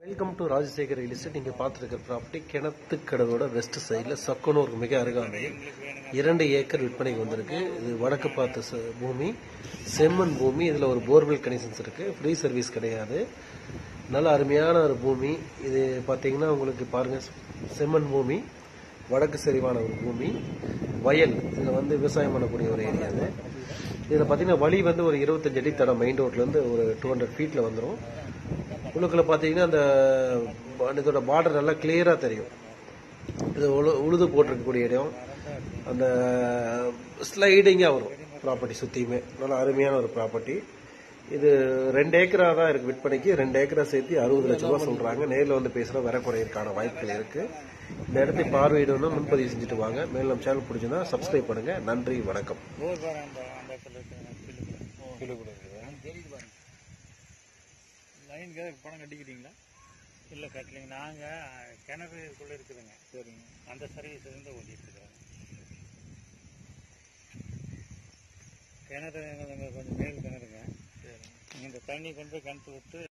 welcome to Rajasekar real estate நீங்கள் பார்த்துருக்கிற property கிணத்துக்கடவோட west சைடில் சக்கனூருக்கு மிக அருகாமையில் இரண்டு ஏக்கர் விற்பனைக்கு வந்திருக்கு இது வடக்கு பார்த்த ச- பூமி செம்மண் பூமி இதில் ஒரு போர்வெல் கனெக்ஷன்ஸ் இருக்குது ஃப்ரீ சர்வீஸ் கிடையாது நல்ல அருமையான ஒரு பூமி இது பார்த்தீங்கன்னா உங்களுக்கு பாருங்கள் செம்மண் பூமி வடக்கு சரிவான ஒரு பூமி வயல் இதில் வந்து விவசாயம் பண்ணக்கூடிய ஒரு ஏரியா இது இதில் பார்த்தீங்கன்னா வழி வந்து ஒரு இருபத்தஞ்சு அடி தடம் மெயின் ரோட்லேருந்து ஒரு டூ ஹண்ட்ரட் ஃபீட்டில் வந்துடும் உள்ளுக்குள்ள பார்த்தீங்கன்னா அந்த ப- இதோட பார்டர் நல்லா கிளியராக தெரியும் இது உழு உழுது போட்டிருக்கக்கூடிய இடம் அந்த ஸ்லைடிங்காக வரும் ப்ராப்பர்ட்டி சுற்றியுமே நல்லா அருமையான ஒரு ப்ராப்பர்ட்டி இது ரெண்டு ஏக்கரா தான் இருக்கு விற்பனைக்கு ரெண்டு ஏக்கரா சேர்த்து அறுபது லட்ச ரூபா சொல்றாங்க நேரில் வந்து பேசுகிற விலை குறையிறதுக்கான வாய்ப்புகள் இருக்கு இந்த இடத்தை பார்வையிடணும் முன்பதிவு செஞ்சுட்டு வாங்க மேலும் நம்ம சேனல் பிடிச்சிருந்தா சப்ஸ்கிரைப் பண்ணுங்க நன்றி வணக்கம் போர் பாரு அந்த அந்த இடத்துல இருக்கிற கிலோ தெரியுது பாருங்க லைனுக்கு எதாவது பணம் கட்டிக்கிட்டீங்களா இல்லை கட்டலைங்க நாங்கள் கிணறுக்குள்ளே இருக்குதுங்க சரிங்க அந்த சர்வீஸ் இருந்து ஓட்டிட்டு இருக்கிறோம் கிணறு எங்களுக்கு கொஞ்சம் மேல் கிணறுங்க இந்த தண்ணி கொண்டு போய் கிணத்து விட்டு